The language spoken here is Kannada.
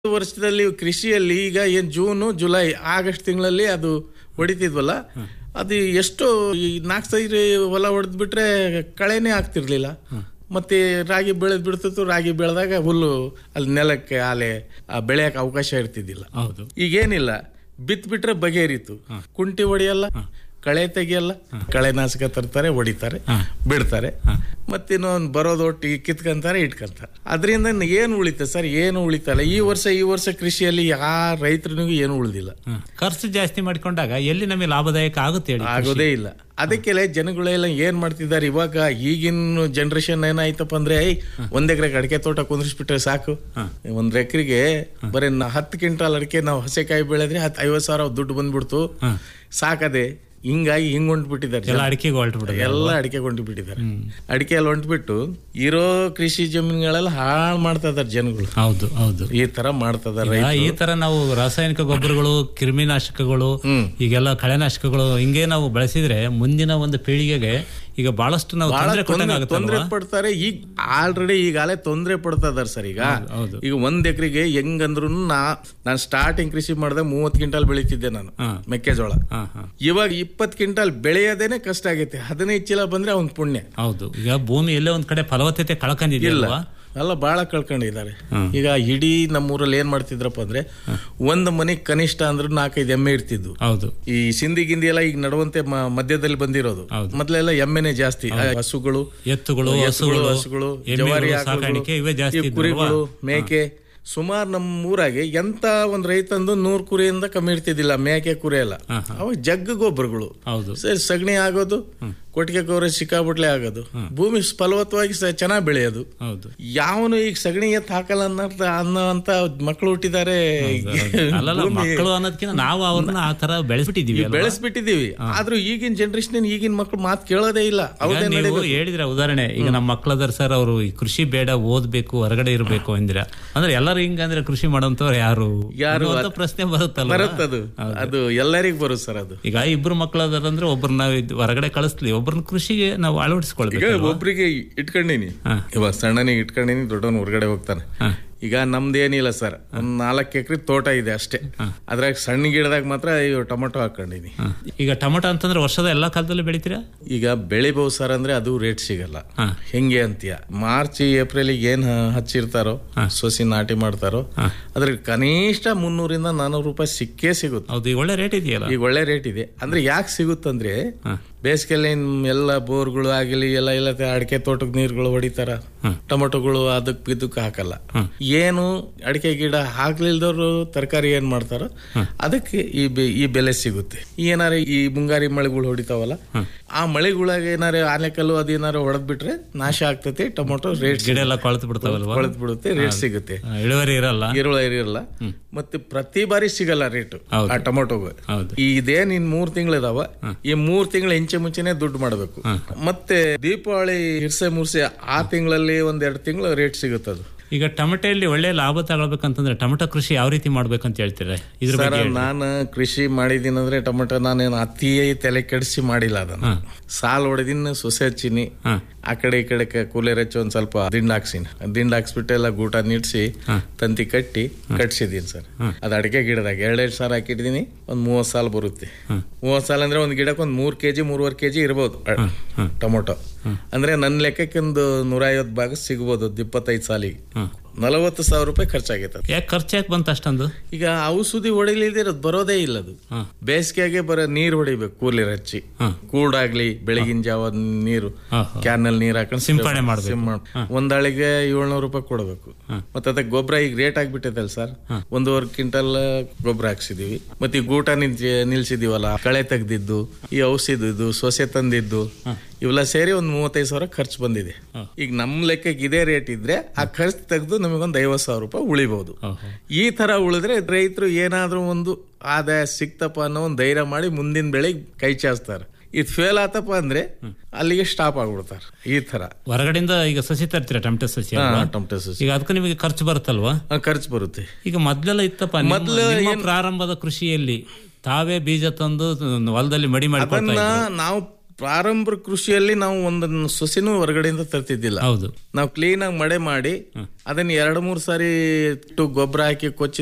ವರ್ಷದಲ್ಲಿ ಕೃಷಿಯಲ್ಲಿ ಈಗ ಏನ್ ಜೂನು ಜುಲೈ ಆಗಸ್ಟ್ ತಿಂಗಳಲ್ಲಿ ಅದು ಹೊಡಿತಿದ್ವಲ್ಲ ಅದು ಎಷ್ಟು ಈ ನಾಲ್ಕು ಸೈರಿ ಹೊಲ ಹೊಡೆದ್ ಬಿಟ್ರೆ ಕಳೆನೇ ಆಗ್ತಿರ್ಲಿಲ್ಲ ಮತ್ತೆ ರಾಗಿ ಬೆಳೆದ್ ಬಿಡ್ತಿತ್ತು ರಾಗಿ ಬೆಳೆದಾಗ ಹುಲ್ಲು ಅಲ್ಲಿ ನೆಲಕ್ಕೆ ಆಲೆ ಆ ಬೆಳೆಯಕ್ಕೆ ಅವಕಾಶ ಇರ್ತಿದ್ದಿಲ್ಲ ಹೌದು ಈಗೇನಿಲ್ಲ ಬಿತ್ ಬಿಟ್ರೆ ಬಗೆಹರಿತು ಕುಂಟಿ ಹೊಡೆಯಲ್ಲ ಕಳೆ ತೆಗಿಯಲ್ಲ ಕಳೆನಾಶಕ ತರ್ತಾರೆ ಹೊಡಿತಾರೆ ಬಿಡ್ತಾರೆ ಮತ್ತಿನ್ನು ಬರೋದೊಟ್ಟು ಕಿತ್ಕೊಂತಾರೆ ಇಟ್ಕೊಂತಾರೆ ಅದರಿಂದ ಏನು ಉಳಿತ ಸರ್ ಏನು ಉಳಿತಲ್ಲ ಈ ವರ್ಷ ಈ ವರ್ಷ ಕೃಷಿಯಲ್ಲಿ ಯಾ ರೈತರಿಗೂ ಏನು ಉಳಿದಿಲ್ಲ ಹ. ಖರ್ಚು ಜಾಸ್ತಿ ಮಾಡ್ಕೊಂಡಾಗ ಎಲ್ಲಿ ನಮಗೆ ಲಾಭದಾಯಕ ಆಗುತ್ತೆ ಹೇಳಿ ಆಗೋದೇ ಇಲ್ಲ ಅದಕ್ಕೆಲ್ಲ ಜನಗಳೆಲ್ಲ ಏನ್ ಮಾಡ್ತಿದ್ದಾರೆ ಇವಾಗ ಈಗಿನ ಜನರೇಷನ್ ಏನಾಯ್ತಪ್ಪ ಅಂದ್ರೆ ಏಯ್, ಒಂದ್ ಎಕರೆ ಅಡಿಕೆ ತೋಟ ಕುಂದ್ರಿಸ್ಬಿಟ್ರೆ ಸಾಕು ಒಂದ್ ಎಕರೆಗೆ ಬರೀ ನ- ಹತ್ತು ಕ್ವಿಂಟಾಲ್ ಅಡಿಕೆ ನಾವು ಹಸೆಕಾಯಿ ಬೆಳೆದ್ರೆ ಹತ್ತು ಐವತ್ ಸಾವಿರ ದುಡ್ಡು ಬಂದ್ಬಿಡ್ತು ಸಾಕದೆ ಹಿಂಗಾಗಿ ಹಿಂಗ್ ಹೊಂಟ್ಬಿಟ್ಟಿದ್ದಾರೆ ಎಲ್ಲ ಜನ. ಅಡಿಕೆಗೆ ಹೊರಟು ಎಲ್ಲ ಅಡಿಕೆ ಕೊಂಡು ಬಿಟ್ಟಿದ್ದಾರೆ ಅಡಿಕೆ ಎಲ್ಲ ಹೊಂಟ್ಬಿಟ್ಟು ಇರೋ ಕೃಷಿ ಜಮೀನುಗಳೆಲ್ಲ ಹಾಳು ಮಾಡ್ತಾ ಇದಾರೆ ಜನಗಳು ಹೌದು ಹೌದು ಈ ತರ ಮಾಡ್ತಾ ಇದಾರೆ ಈಗ ರೈತರು. ಈ ತರ ನಾವು ರಾಸಾಯನಿಕ ಗೊಬ್ಬರಗಳು ಕ್ರಿಮಿನಾಶಕಗಳು ಈಗೆಲ್ಲ ಕಳೆನಾಶಕಗಳು ಹಿಂಗೆ ನಾವು ಬಳಸಿದ್ರೆ ಮುಂದಿನ ಒಂದು ಪೀಳಿಗೆಗೆ ಈಗ ಬಹಳಷ್ಟು ನಾವು ಬಹಳ ತೊಂದರೆ ಕೊಟ್ಟಂಗೆ ತೊಂದ್ರೆ- ತೊಂದ್ರೆ ಆಗುತ್ತಲ್ವಾ ಪಡ್ತಾರೆ ಈಗ ಆಲ್ರೆಡಿ ಈಗಾಗಲೇ ತೊಂದರೆ ಪಡ್ತಾ ಇದಾರೆ ಸರ್ ಈಗ ಹೌದು. ಈಗ ಒಂದ್ ಎಕರೆಗೆ ಹೆಂಗಂದ್ರು ನಾ ನಾನು ಸ್ಟಾರ್ಟಿಂಗ್ ಕೃಷಿ ಮಾಡಿದಾಗ ಮೂವತ್ ಕ್ವಿಂಟಾಲ್ ಬೆಳೀತಿದ್ದೆ ನಾನು ಹಾ. ಮೆಕ್ಕೆಜೋಳ ಹಾ ಹಾ ಇವಾಗ ಇಪ್ಪತ್ ಕ್ವಿಂಟಾಲ್ ಬೆಳೆಯೋದೇನೆ ಕಷ್ಟ ಆಗೈತೆ ಹದಿನೈದು ಚೀಲ ಬಂದ್ರೆ ಅವ್ನ್ ಪುಣ್ಯ ಹೌದು ಈಗ ಭೂಮಿ ಎಲ್ಲೇ ಒಂದ್ ಕಡೆ ಫಲವತ್ತತೆ ಇಲ್ಲ ಕಳ್ಕೊಂಡಿದೆಯಲ್ವಾ ಎಲ್ಲ ಬಹಳ ಕಳ್ಕೊಂಡಿದ್ದಾರೆ ಈಗ ಇಡೀ ನಮ್ಮೂರಲ್ಲಿ ಏನ್ ಮಾಡ್ತಿದ್ರಪ್ಪ ಅಂದ್ರೆ ಒಂದ್ ಮನೆಗ್ ಕನಿಷ್ಠ ಅಂದ್ರೆ ನಾಲ್ಕೈದು ಎಮ್ಮೆ ಇರ್ತಿದ್ವು ಹೌದು ಈ ಸಿಂಧಿ ಗಿಂದಿ ಎಲ್ಲ ಈಗ ನಡುವಂತೆ ಮ- ಮಧ್ಯದಲ್ಲಿ ಬಂದಿರೋದು ಹೌದು. ಮೊದ್ಲೆಲ್ಲ ಎಮ್ಮೆನೆ ಜಾಸ್ತಿ ಆ, ಹಸುಗಳು ಎತ್ತುಗಳು ಎತ್ತುಗಳು ಹಸುಗಳು ಹಸುಗಳು ಎಮ್ಮೆಗಳು, ಜವಾರಿ ಸಾಕಾಣಿಕೆ ಇವೇ ಜಾಸ್ತಿ ಈ ಇದ್ವು ಕುರಿಗಳು ಅಲ್ವಾ? ಮೇಕೆ ಸುಮಾರು ನಮ್ಮ ಊರಾಗೆ ಎಂತ ಒಂದ್ ರೈತಂದು ನೂರ್ ಕುರಿಯಿಂದ ಕಮ್ಮಿ ಇರ್ತಿದ್ದಿಲ್ಲ ಮೇಕೆ ಕುರಿ ಎಲ್ಲ ಅವಾಗ ಜಗ್ಗ ಗೊಬ್ಬರಗಳು ಹೌದು ಸರಿ ಸಗಣಿ ಆಗೋದು ಕೊಟ್ಟಿಗೆ ಗೊಬ್ಬರ ಸಿಕ್ಕಾಬಿಟ್ಲೆ ಆಗೋದು ಭೂಮಿ ಫಲವತ್ತವಾಗಿ ಸ- ಚೆನ್ನಾಗ್ ಬೆಳೆಯೋದು ಹೌದು ಯಾವನು ಈಗ ಸಗಣಿ ಎತ್ತು ಹಾಕಲ್ಲ ಅನ್ನೋ ಅನ್ನೋಂತ ಮಕ್ಕಳು ಹುಟ್ಟಿದ್ದಾರೆ ಅಲ್ಲಲ್ಲ ಭೂಮಿ ಮಕ್ಕಳು ಅನ್ನೋದಕ್ಕಿಂತ ನಾವು ಅವ್ರನ್ನ ಆ ತರ ಬೆಳೆಸ್ಬಿಟ್ಟಿದೀವಿ ಅಲ್ವಾ? ಬೆಳೆಸ್ಬಿಟ್ಟಿದೀವಿ ಆದ್ರೂ ಈಗಿನ ಜನರೇಷನ್ ಈಗಿನ ಮಕ್ಕಳು ಮಾತು ಕೇಳೋದೇ ಇಲ್ಲ ಈಗ ಹೌದೇ ನೀವು ನಡೀಬೇಕು ಹೇಳಿದ್ರ ಉದಾಹರಣೆ ಈಗ ನಮ್ಮ ಮಕ್ಕಳದಾರ ಸರ್ ಅವರು ಕೃಷಿ ಬೇಡ ಓದ್ಬೇಕು ಹೊರಗಡೆ ಇರಬೇಕು ಅಂದಿರ ಅಂದ್ರೆ ಎಲ್ಲರೂ ಹಿಂಗಂದ್ರೆ ಕೃಷಿ ಮಾಡೋಂಥವ್ರು ಯಾರು ಯಾರು ಅನ್ನುವಂಥ ಪ್ರಶ್ನೆ ಬರುತ್ತಲ್ಲ ಬರುತ್ತದು ಅದು ಎಲ್ಲರಿಗೂ ಬರುತ್ತೆ ಸರ್ ಅದು ಈಗ ಇಬ್ರು ಮಕ್ಕಳದಾರ ಅಂದ್ರೆ ಒಬ್ರು ನಾವು ಇದ್ ಹೊರಗಡೆ ಕಳಿಸ್ಲಿ ಒಬ್ರನ್ನ ಕೃಷಿಗೆ ನಾವು ಈಗ ಅಳವಡಿಸ್ಕೊಳ್ಬೇಕು ಒಬ್ರಿಗೆ ಇಟ್ಕೊಂಡಿನಿ ಇವಾಗ ಸಣ್ಣನಿಗೆ ಇಟ್ಕೊಂಡಿನಿ ದೊಡ್ಡವನ್ ಹೊರಗಡೆ ಹೋಗ್ತಾನೆ ಈಗ ನಮ್ದೇನಿಲ್ಲ ಸರ್ ಒಂದ್ ನಾಲ್ಕು ಎಕರೆ ತೋಟ ಇದೆ ಅಷ್ಟೇ ಅದ್ರಾಗ ಸಣ್ಣ ಗಿಡದಾಗ ಮಾತ್ರ ಇವು ಟೊಮೊಟೊ ಹಾಕೊಂಡಿನಿ ಈಗ ಟೊಮೊಟೊ ಅಂತಂದ್ರೆ ವರ್ಷದ ಎಲ್ಲಾ ಕಾಲದಲ್ಲೂ ಬೆಳಿತೀರಾ ಈಗ ಬೆಳಿಬಹುದು ಸರ್ ಅಂದ್ರೆ ಅದು ರೇಟ್ ಸಿಗಲ್ಲ ಹೆಂಗೆ ಅಂತೀಯ ಮಾರ್ಚ್ ಏಪ್ರಿಲ್ ಏನ್ ಹ- ಹಚ್ಚಿರ್ತಾರೋ ಸೊಸಿ ನಾಟಿ ಮಾಡ್ತಾರೋ ಅದ್ರ ಕನಿಷ್ಠ ಮುನ್ನೂರಿಂದ ನಾನೂರು ರೂಪಾಯಿ ಸಿಕ್ಕೇ ಸಿಗುತ್ತೆ ಹೌದು ಈಗ ಒಳ್ಳೆ ರೇಟ್ ಇದೆಯಲ್ಲ ಈಗ ಒಳ್ಳೆ ರೇಟ್ ಇದೆ ಅಂದ್ರೆ ಯಾಕೆ ಸಿಗುತ್ತಂದ್ರೆ ಬೇಸಿಗೆಯಲ್ಲಿ ಎಲ್ಲ ಬೋರ್ಗಳು ಆಗಲಿ ಎಲ್ಲ ಎಲ್ಲ ಅಡಿಕೆ ತೋಟಕ್ಕೆ ನೀರುಗಳು ಹೊಡಿತಾರ ಟೊಮೊಟೊಗಳು ಅದಕ್ ಇದಕ್ಕೆ ಹಾಕಲ್ಲ ಏನು ಅಡಿಕೆ ಗಿಡ ಹಾಕ್ಲಿಲ್ದವ್ರು ತರಕಾರಿ ಏನ್ ಮಾಡ್ತಾರೋ ಅದಕ್ಕೆ ಈ ಬೆ- ಈ ಬೆಲೆ ಸಿಗುತ್ತೆ ಏನಾರ ಈ ಮುಂಗಾರಿ ಮಳೆಗಳು ಹೊಡಿತಾವಲ್ಲ ಆ ಮಳೆಗಳಾಗ ಏನಾರ ಆನೆಕಲ್ಲು ಅದೇನಾರ ಹೊಡೆದ್ ಬಿಟ್ರೆ ನಾಶ ಆಗ್ತೈತಿ ಟೊಮೊಟೊ ರೇಟ್ ಗಿಡ ಎಲ್ಲ ಕೊಳತು ಬಿಡ್ತಾವಲ್ವಾ ಕೊಳೆತ್ ಬಿಡುತ್ತೆ ರೇಟ್ ಸಿಗುತ್ತೆ ಆ, ಇಳುವರಿ ಇರಲ್ಲ ಈರುಳ್ಳ ಇರಲ್ಲ ಮತ್ತೆ ಪ್ರತಿ ಬಾರಿ ಸಿಗಲ್ಲ ರೇಟ್ ಹೌದು. ಆ ಟೊಮೊಟೊಗೆ ಹೌದು ಇದೇನ್ ಇನ್ ಮೂರ್ ತಿಂಗಳಿದಾವ ಈ ಮೂರ್ ತಿಂಗಳ ಇಂಚೆ ಮುಂಚೆನೆ ದುಡ್ಡು ಮಾಡಬೇಕು ಮತ್ತೆ ದೀಪಾವಳಿ ಹಿರ್ಸೆ ಮುರ್ಸೆ ಆ ತಿಂಗಳಲ್ಲಿ ಒಂದ್ ಎರಡು ತಿಂಗಳು ರೇಟ್ ಸಿಗುತ್ತದು ಈಗ ಟೊಮೆಟೊಯಲ್ಲಿ ಒಳ್ಳೆ ಲಾಭ ತಗೊಳ್ಬೇಕಂತಂದ್ರೆ ಟೊಮೆಟೊ ಕೃಷಿ ಯಾವ ರೀತಿ ಮಾಡ್ಬೇಕಂತ ಹೇಳ್ತೀರಾ ಇದ್ರ ಸರ್ ಬಗ್ಗೆ ಹೇಳಿ. ನಾನು ಕೃಷಿ ಮಾಡಿದೀನಂದ್ರೆ ಟೊಮೆಟೊ ನಾನೇನು ಅತಿ ತಲೆ ಕೆಡಿಸಿ ಮಾಡಿಲ್ಲ ಅದನ್ನ ಸಾಲ್ ಹೊಡೆದಿನ ಸೊಸೆ ಹಚ್ಚಿನಿ ಆ ಕಡೆ ಈ ಕಡೆ ಕ- ಕೂಲರ್ ಹಚ್ಚಿ ಒಂದ್ ಸ್ವಲ್ಪ ದಿಂಡ್ ಹಾಕ್ಸಿನಿ ದಿಂಡ್ ಹಾಕ್ಸ್ಬಿಟ್ಟು ಎಲ್ಲ ಗೂಟ ನಿಡ್ಸಿ ತಂತಿ ಕಟ್ಟಿ ಕಟ್ಸಿದೀನಿ ಸರ್ ಅದ್ ಅಡಿಕೆ ಗಿಡದಾಗ ಎರಡೆರಡು ಸಾಲ ಹಾಕಿಟ್ಟಿದೀನಿ ಒಂದ್ ಮೂವತ್ ಸಾಲ ಬರುತ್ತೆ ಮೂವತ್ ಸಾಲ ಅಂದ್ರೆ ಒಂದ್ ಗಿಡಕ್ಕೆ ಒಂದ್ ಮೂರ್ ಕೆಜಿ ಮೂರುವರೆ ಕೆಜಿ ಇರ್ಬೋದು ಅ- ಟೊಮೊಟೊ ಅಂದ್ರೆ ನನ್ನ ಲೆಕ್ಕಕ್ಕೆ ಒಂದು ನೂರ ಐವತ್ತು ಭಾಗ ಸಿಗ್ಬೋದು ಒಂದ್ ಇಪ್ಪತ್ತೈದು ಸಾಲಿಗೆ ನಲವತ್ತು ಸಾವಿರ ರೂಪಾಯಿ ಖರ್ಚಾಗೈತೆ ಅದು. ಯಾಕೆ ಖರ್ಚು ಯಾಕೆ ಬಂತ ಅಷ್ಟೊಂದು ಈಗ ಔಷಧಿ ಹೊಡಿಲಿಲ್ದಿರೋದು ಬರೋದೇ ಇಲ್ಲ ಅದು ಬೇಸಿಗೆಗೆ ಬರೋ ನೀರ್ ಹೊಡಿಬೇಕು ಕೂಲಿರ್ ಹಚ್ಚಿ ಕೂಡಾಗ್ಲಿ ಬೆಳಗಿನ ಜಾವ ನೀರು ಕ್ಯಾನಲ್ ನೀರ್ ಹಾಕೊಂಡು ಸಿಂಪಡಣೆ ಮಾಡ್ಬೇಕು. ಸಿಂಪ- ಒಂದಾಳಿಗೆ ಏಳ್ನೂರು ರೂಪಾಯಿ ಕೊಡಬೇಕು ಮತ್ತೆ ಅದಕ್ಕೆ ಗೊಬ್ಬರ ಈಗ ರೇಟ್ ಆಗ್ಬಿಟ್ಟೈತಲ್ಲ ಸರ್ ಒಂದೂವರೆ ಕ್ವಿಂಟಲ್ ಗೊಬ್ಬರ ಹಾಕ್ಸಿದೀವಿ ಮತ್ತೆ ಈ ಗೂಟ ನಿಲ್ಸಿ ನಿಲ್ಸಿದೀವಲ್ಲ ಕಳೆ ತೆಗ್ದಿದ್ದು ಈ ಔಷಧಿದ್ದು ಸೊಸೆ ತಂದಿದ್ದು ಇವೆಲ್ಲ ಸೇರಿ ಒಂದ್ ಮೂವತ್ತೈದು ಸಾವಿರ ಖರ್ಚು ಬಂದಿದೆ ಈಗ ನಮ್ ಲೆಕ್ಕಕ್ಕೆ ಇದೇ ರೇಟ್ ಇದ್ರೆ ಆ ಖರ್ಚು ತೆಗೆದು ನಮಗೊಂದು ಐವತ್ತು ಸಾವಿರ ರೂಪಾಯಿ ಉಳಿಬಹುದು ಈ ತರ ಉಳಿದ್ರೆ ರೈತರು ಏನಾದ್ರೂ ಒಂದು ಆದಾಯ ಸಿಕ್ತಪ್ಪ ಅನ್ನೋ ಒಂದು ಧೈರ್ಯ ಮಾಡಿ ಮುಂದಿನ ಬೆಳೆಗೆ ಕೈ ಚಾಚ್ತಾರೆ ಇದು ಫೇಲ್ ಆತಪ್ಪ ಅಂದ್ರೆ ಅಲ್ಲಿಗೆ ಸ್ಟಾಪ್ ಆಗ್ಬಿಡ್ತಾರೆ ಈ ತರ ಹೊರಗಡೆಯಿಂದ ಈಗ ಸಸಿ ತರ್ತೀರಾ ಟೊಮೆಟೊ ಸಸಿ ಹಾ, ಅಲ್ವಾ? ಟೊಮೆಟೊ ಸಸಿ ಈಗ ಅದಕ್ಕೆ ನಿಮಗೆ ಖರ್ಚು ಬರುತ್ತಲ್ವಾ ಆ, ಖರ್ಚು ಬರುತ್ತೆ ಈಗ ಮೊದ್ಲೆಲ್ಲ ಇತ್ತಪ್ಪ ನಿಮ್ಮ- ಮೊದ್ಲು ನಿಮ್ಮ ಏನ್- ಪ್ರಾರಂಭದ ಕೃಷಿಯಲ್ಲಿ ತಾವೇ ಬೀಜ ತಂದು ಹೊಲದಲ್ಲಿ ಮಡಿ ಮಾಡಿ ಅದನ್ನ ನಾವು ಪ್ರಾರಂಭ ಕೃಷಿಯಲ್ಲಿ ನಾವು ಒಂದನ್ನು ಸೊಸಿನೂ ಹೊರಗಡೆಯಿಂದ ತರ್ತಿದ್ದಿಲ್ಲ ಹೌದು ನಾವು ಕ್ಲೀನ್ ಆಗಿ ಮಡೆ ಮಾಡಿ ಅದನ್ನ ಎರಡು ಮೂರು ಸಾರಿ ಇಟ್ಟು ಗೊಬ್ಬರ ಹಾಕಿ ಕೊಚ್ಚಿ